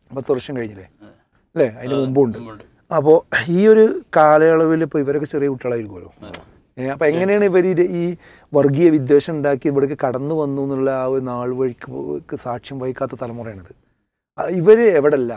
പത്ത് വർഷം കഴിഞ്ഞില്ലേ അല്ലേ അതിന് മുമ്പുണ്ട് മുമ്പുണ്ട്. അപ്പോൾ ഈ ഒരു കാലയളവിൽ ഇപ്പോൾ ഇവരൊക്കെ ചെറിയ കുട്ടികളായിരിക്കുമല്ലോ ഏ, അപ്പോൾ എങ്ങനെയാണ് ഇവർ ഈ വർഗീയ വിദ്വേഷം ഉണ്ടാക്കി ഇവിടേക്ക് കടന്നു വന്നു എന്നുള്ള ആ ഒരു നാൾ വഴിക്ക് സാക്ഷ്യം വഹിക്കാത്ത തലമുറയാണിത് ആ, ഇവര് എവിടല്ല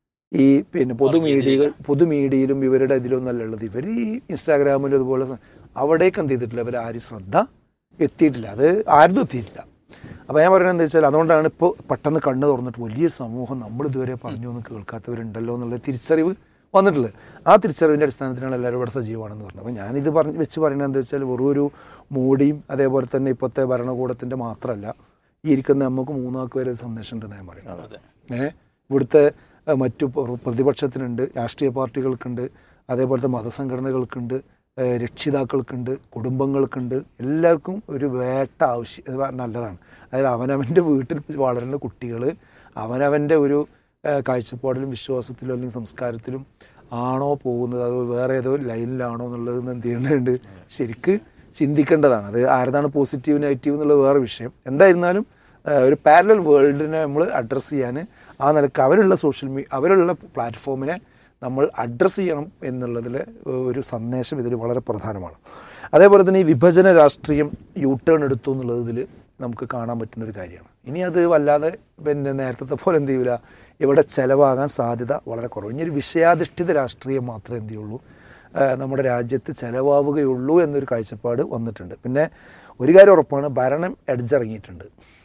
ഈ പിന്നെ പൊതുമീഡിയകൾ പൊതുമീഡിയയിലും ഇവരുടെ ഇതിലൊന്നല്ല ഉള്ളത് ഇവർ ഈ ഇൻസ്റ്റാഗ്രാമിലും അതുപോലെ സ- അവിടേക്ക് എന്ത് ചെയ്തിട്ടില്ല ഇവർ ആരും ശ്രദ്ധ എത്തിയിട്ടില്ല അത് ആരും എത്തിയിട്ടില്ല അപ്പോൾ ഞാൻ പറയുന്നത് എന്താ വെച്ചാൽ അതുകൊണ്ടാണ് ഇപ്പോൾ പെട്ടെന്ന് കണ്ണ് തുറന്നിട്ട് വലിയ സമൂഹം നമ്മൾ ഇതുവരെ പറഞ്ഞു ഒന്നും കേൾക്കാത്തവരുണ്ടല്ലോ എന്നുള്ള തിരിച്ചറിവ് വന്നിട്ടുള്ളത് ആ തിരിച്ചറിവിൻ്റെ അടിസ്ഥാനത്തിലാണ് എല്ലാവരും ഇവിടെ സജീവമാണെന്ന് പറഞ്ഞത് അപ്പോൾ ഞാനിത് പറഞ്ഞ് വെച്ച് പറയുന്നത് എന്താ വെച്ചാൽ വെറും ഒരു മോഡിയും അതേപോലെ തന്നെ ഇപ്പോഴത്തെ ഭരണകൂടത്തിൻ്റെ മാത്രമല്ല ഈ ഇരിക്കുന്ന നമുക്ക് മൂന്നാൾക്ക് വരെ ഒരു സന്ദേശം ഉണ്ടെന്ന് ഞാൻ പറയുന്നത് അതെ ഏ ഇവിടുത്തെ ഏ, മറ്റു പ്ര- പ്രതിപക്ഷത്തിനുണ്ട് രാഷ്ട്രീയ പാർട്ടികൾക്കുണ്ട് അതേപോലത്തെ മതസംഘടനകൾക്കുണ്ട് ഏ, രക്ഷിതാക്കൾക്കുണ്ട് കുടുംബങ്ങൾക്കുണ്ട് എല്ലാവർക്കും ഒരു വേട്ട ആവശ്യം ഇത് നല്ലതാണ് അതായത് അവനവൻ്റെ വീട്ടിൽ വളരുന്ന കുട്ടികൾ അവനവൻ്റെ ഒരു ഏ, കാഴ്ചപ്പാടിലും വിശ്വാസത്തിലും അല്ലെങ്കിൽ സംസ്കാരത്തിലും ആണോ പോകുന്നത് അത് വേറെ ഏതോ ലൈനിലാണോ എന്നുള്ളത് എന്ത് ചെയ്യേണ്ടതുണ്ട് ശരിക്ക് ചിന്തിക്കേണ്ടതാണ് അത് ആരതാണ് പോസിറ്റീവ് നെഗറ്റീവ് എന്നുള്ളത് വേറെ വിഷയം എന്തായിരുന്നാലും ഏഹ് ഒരു പാരലൽ വേൾഡിനെ നമ്മൾ അഡ്രസ്സ് ചെയ്യാൻ ആ നിലക്ക് അവരുള്ള സോഷ്യൽ മീ അവരുള്ള പ്ലാറ്റ്ഫോമിനെ നമ്മൾ അഡ്രസ്സ് ചെയ്യണം എന്നുള്ളതിൽ ഒരു സന്ദേശം ഇതിൽ വളരെ പ്രധാനമാണ് അതേപോലെ തന്നെ ഈ വിഭജന രാഷ്ട്രീയം യൂ ടേൺ എടുത്തു എന്നുള്ളതിൽ നമുക്ക് കാണാൻ പറ്റുന്ന ഒരു കാര്യമാണ് ഇനി അത് വല്ലാതെ പിന്നെ നേരത്തെ പോലെ എന്ത് ചെയ്യൂല ഇവിടെ ചിലവാകാൻ സാധ്യത വളരെ കുറവ് ഇനി ഒരു വിഷയാധിഷ്ഠിത രാഷ്ട്രീയം മാത്രമേ എന്ത് ചെയ്യുള്ളൂ ഏഹ് നമ്മുടെ രാജ്യത്ത് ചിലവാവുകയുള്ളൂ എന്നൊരു കാഴ്ചപ്പാട് വന്നിട്ടുണ്ട് പിന്നെ ഒരു കാര്യം ഉറപ്പാണ് ഭരണം എഡ്ജിറങ്ങിയിട്ടുണ്ട്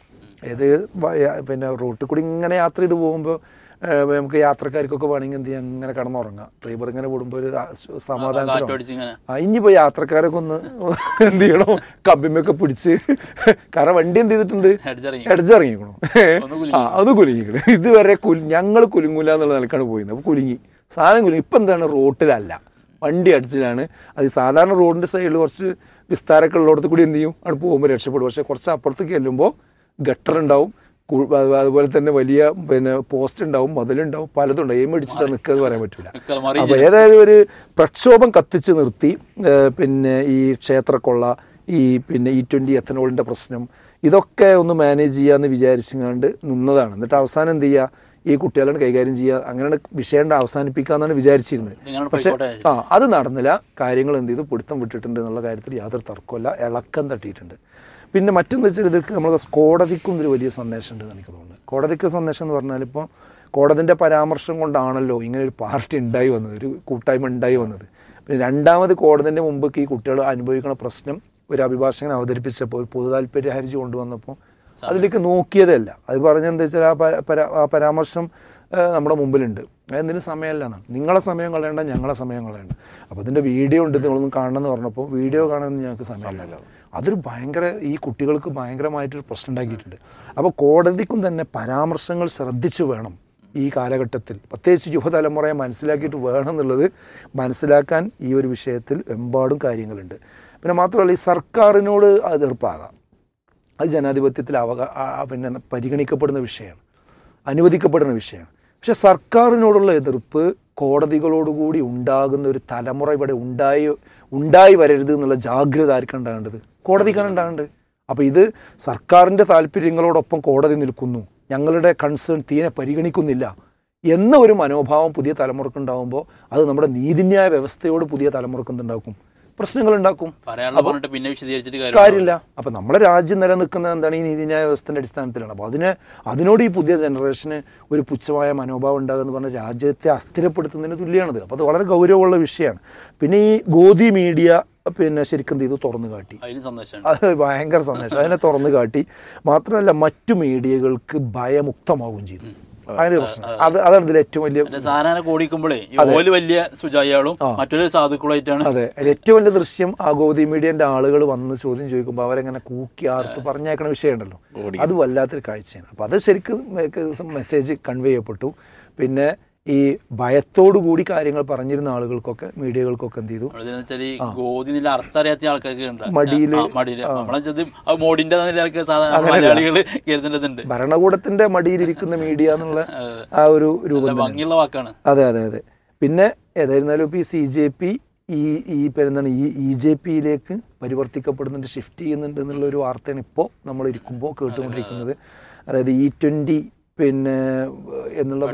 ഏത് വ- യ- പിന്നെ റൂട്ടിൽ കൂടി ഇങ്ങനെ യാത്ര ചെയ്ത് പോകുമ്പോൾ നമുക്ക് യാത്രക്കാർക്കൊക്കെ വേണമെങ്കിൽ എന്ത് ചെയ്യാം ഇങ്ങനെ കിടന്നുറങ്ങാം ഡ്രൈവർ ഇങ്ങനെ വിടുമ്പോൾ ഒരു ആ- സ- സമാധാനത്തിലാണ് കാറ്റടിച്ച് ഇങ്ങനെ ആ ഇനിയിപ്പോൾ യാത്രക്കാരൊക്കെ ഒന്ന് എന്ത് ചെയ്യണം കമ്പിമൊക്കെ പിടിച്ച് കാരണം വണ്ടി എന്ത് ചെയ്തിട്ടുണ്ട് അടിച്ചിറങ്ങി എഡ്ജിറങ്ങിക്കണു ഒന്ന് ആ അത് കുലുങ്ങിക്കണ് ഇതുവരെ കുലു ഞങ്ങൾ കുലുങ്ങൂല എന്നുള്ള നിലക്കാണ് പോയിരുന്നത് അപ്പോൾ കുലുങ്ങി സാധനം കുലുങ്ങി ഇപ്പം എന്താണ് റോട്ടിലല്ല വണ്ടി അടിച്ചിട്ടാണ് അത് സാധാരണ റോഡിൻ്റെ സൈഡിൽ കുറച്ച് വിസ്താരമൊക്കെ ഉള്ളിടത്ത് കൂടി എന്ത് ചെയ്യും അവിടെ പോകുമ്പോൾ രക്ഷപ്പെടും പക്ഷേ കുറച്ച് അപ്പുറത്തേക്ക് ചെല്ലുമ്പോൾ ഗട്ടർ ഉണ്ടാവും കു- അത് അതുപോലെ തന്നെ വലിയ പിന്നെ പോസ്റ്റ് ഉണ്ടാവും മതിലുണ്ടാവും പലതും ഉണ്ടാവും എയിം അടിച്ചിട്ട് നിൽക്കുക പറയാൻ പറ്റില്ല നിൽക്കാതെ മറിയും അപ്പോൾ ഏതായാലും ഒരു പ്രക്ഷോഭം കത്തിച്ച് നിർത്തി ഏഹ് പിന്നെ ഈ ക്ഷേത്രക്കൊള്ള ഈ പിന്നെ ഇ ട്വൻ്റി എത്തനോളിൻ്റെ പ്രശ്നം ഇതൊക്കെ ഒന്ന് മാനേജ് ചെയ്യാമെന്ന് വിചാരിച്ചുകൊണ്ട് നിന്നതാണ് എന്നിട്ട് അവസാനം എന്ത് ചെയ്യുക ഈ കുട്ടികളെ കൈകാര്യം ചെയ്യുക അങ്ങനെ വിഷയം അവസാനിപ്പിക്കാമെന്നാണ് വിചാരിച്ചിരുന്നത് ഇങ്ങനെ പക്ഷെ പോയിക്കോട്ടെ ആ അത് നടന്നില്ല കാര്യങ്ങൾ എന്ത് ചെയ്തു പിടുത്തം വിട്ടിട്ടുണ്ട് എന്നുള്ള കാര്യത്തിൽ യാതൊരു തർക്കമല്ല ഇളക്കം തട്ടിയിട്ടുണ്ട് പിന്നെ മറ്റൊന്ന് വെച്ചാൽ ഇതിற்கு നമ്മൾ കോടതിക്കും ഒരു വലിയ സന്ദേശം ഉണ്ട് എനിക്ക് തോന്നുന്നത് കോടതിക്ക് സന്ദേശം എന്ന് പറഞ്ഞാൽ ഇപ്പോൾ കോടതിൻ്റെ പരാമർശം കൊണ്ടാണല്ലോ ഇങ്ങനെ ഒരു പാർട്ടി ഉണ്ടായി വന്നത് ഒരു കൂട്ടായ്മ ഉണ്ടായി വന്നത് പിന്നെ രണ്ടാമത് കോടതിൻ്റെ മുമ്പ് ഈ കുട്ടികൾ അനുഭവിക്കുന്ന പ്രശ്നം ഒരു അഭിഭാഷകൻ അവതരിപ്പിച്ചപ്പോൾ ഒരു പൊതു താല്പര്യ ഹർജി കൊണ്ടുവന്നപ്പോൾ അതിലേക്ക് നോക്കിയതല്ല അത് പറഞ്ഞെന്താ വെച്ചാൽ ആ പര- പര- ആ പരാമർശം ആ, നമ്മുടെ മുമ്പിലുണ്ട് എന്തിനും സമയമല്ല എന്നാണ് നിങ്ങളെ സമയം കളയണ്ട ഞങ്ങളെ സമയം കളയണ്ട അപ്പോൾ അതിൻ്റെ വീഡിയോ ഉണ്ട് നിങ്ങളൊന്നും കാണണമെന്ന് പറഞ്ഞപ്പോൾ വീഡിയോ കാണാനൊന്നും ഞങ്ങൾക്ക് സമയമില്ല അതൊരു ഭയങ്കര ഈ കുട്ടികൾക്ക് ഭയങ്കരമായിട്ടൊരു പ്രശ്നം ഉണ്ടാക്കിയിട്ടുണ്ട് അപ്പോൾ കോടതിക്കും തന്നെ പരാമർശങ്ങൾ ശ്രദ്ധിച്ചു വേണം ഈ കാലഘട്ടത്തിൽ പ്രത്യേകിച്ച് യുവതലമുറയെ മനസ്സിലാക്കിയിട്ട് വേണം എന്നുള്ളത് മനസ്സിലാക്കാൻ ഈ ഒരു വിഷയത്തിൽ എമ്പാടും കാര്യങ്ങളുണ്ട് പിന്നെ മാത്രമല്ല ഈ സർക്കാരിനോട് എതിർപ്പാകാം അത് ജനാധിപത്യത്തിൽ അവക ആ- ആ പിന്നെ പരിഗണിക്കപ്പെടുന്ന വിഷയമാണ് അനുവദിക്കപ്പെടുന്ന വിഷയമാണ് പക്ഷെ സർക്കാരിനോടുള്ള എതിർപ്പ് കോടതികളോടുകൂടി ഉണ്ടാകുന്ന ഒരു തലമുറ ഇവിടെ ഉണ്ടായി ഉണ്ടായി വരരുത് എന്നുള്ള ജാഗ്രത ആർക്കാണ് ഉണ്ടാകേണ്ടത് കോടതിക്കാണ് ഉണ്ടാകേണ്ടത് അപ്പോൾ ഇത് സർക്കാരിൻ്റെ താല്പര്യങ്ങളോടൊപ്പം കോടതി നിൽക്കുന്നു ഞങ്ങളുടെ കൺസേൺ തീരെ പരിഗണിക്കുന്നില്ല എന്ന ഒരു മനോഭാവം പുതിയ തലമുറക്കുണ്ടാകുമ്പോൾ അത് നമ്മുടെ നീതിന്യായ വ്യവസ്ഥയോട് പുതിയ തലമുറക്കുന്നുണ്ടാക്കും പ്രശ്നങ്ങൾ ഉണ്ടാക്കും പറയാനുള്ള പറഞ്ഞിട്ട് പിന്നെ വിശദീകരിച്ചിട്ട് കാര്യം കാര്യമില്ല അപ്പൊ നമ്മുടെ രാജ്യം നിലനിൽക്കുന്നത് എന്താണ് ഈ നീതിന്യായ വ്യവസ്ഥയുടെ അടിസ്ഥാനത്തിലാണ് അപ്പോൾ അതിന് അതിനോട് ഈ പുതിയ ജനറേഷന് ഒരു പുച്ഛമായ മനോഭാവം ഉണ്ടാകുക എന്ന് പറഞ്ഞ രാജ്യത്തെ അസ്ഥിരപ്പെടുത്തുന്നതിന് തുല്യമാണത് അപ്പോൾ അത് വളരെ ഗൗരവമുള്ള വിഷയമാണ് പിന്നെ ഈ ഗോദി മീഡിയ പിന്നെ ശരിക്കും ഇത് തുറന്നു കാട്ടി അതിന് സന്ദേശമാണ് അത് ഭയങ്കര സന്ദേശം അതിനെ തുറന്നു കാട്ടി മാത്രമല്ല മറ്റു മീഡിയകൾക്ക് ഭയമുക്തമാവുകയും ചെയ്തു അതിന് പ്രശ്നം അത് അതാണ് ഇതിൽ ഏറ്റവും വലിയ എന്റെ സാധാരണ കോടിക്കുമ്പോഴേ ഈ ഓല് വലിയ സുജായികളും മറ്റൊരു സാധുക്കളായിട്ടാണ് അതെ അതിൽ ഏറ്റവും വലിയ ദൃശ്യം ആ ഗോതി മീഡിയന്റെ ആളുകൾ വന്ന് ചോദ്യം ചോദിക്കുമ്പോൾ അവരെങ്ങനെ കൂക്കി ആർത്ത് പറഞ്ഞേക്കണ വിഷയമുണ്ടല്ലോ അത് വല്ലാത്തൊരു കാഴ്ചയാണ് അപ്പോൾ അത് ശരിക്കും മെസ്സേജ് കൺവേ ചെയ്യപ്പെട്ടു പിന്നെ ഈ ഭയത്തോടു കൂടി കാര്യങ്ങൾ പറഞ്ഞിരുന്ന ആളുകൾക്കൊക്കെ മീഡിയകൾക്കൊക്കെ എന്ത് ചെയ്തു നമ്മളെന്ന് വെച്ചാൽ ഈ ഗോതി നില അർത്ഥം അറിയാത്ത ആൾക്കാർക്ക് ഉണ്ട് മടിയില് ആ, മടിയില് നമ്മളെ വെച്ചത് ആ മോഡിന്റെ നിലക്ക് സാധാരണ മലയാളികൾ കരുതേണ്ടതുണ്ട് ഭരണകൂടത്തിന്റെ മടിയിലിരിക്കുന്ന മീഡിയ എന്നുള്ള ആ ഒരു രൂപം നല്ല ഭംഗിയുള്ള വാക്കാണ് അതെ അതെ അതെ പിന്നെ ഏതായിരുന്നാലും ഇപ്പോൾ ഈ സി ജെ പി ഈ ഈ എന്താണ് ഈ ഇ ജെ പിയിലേക്ക് പരിവർത്തിക്കപ്പെടുന്നുണ്ട് ഷിഫ്റ്റ് ചെയ്യുന്നുണ്ട് എന്നുള്ള ഒരു വാർത്തയാണ് ഇപ്പോൾ നമ്മൾ ഇരിക്കുമ്പോൾ കേട്ടുകൊണ്ടിരിക്കുന്നത് അതായത് ഇ ട്വൻ്റി പിന്നെ എന്നുള്ള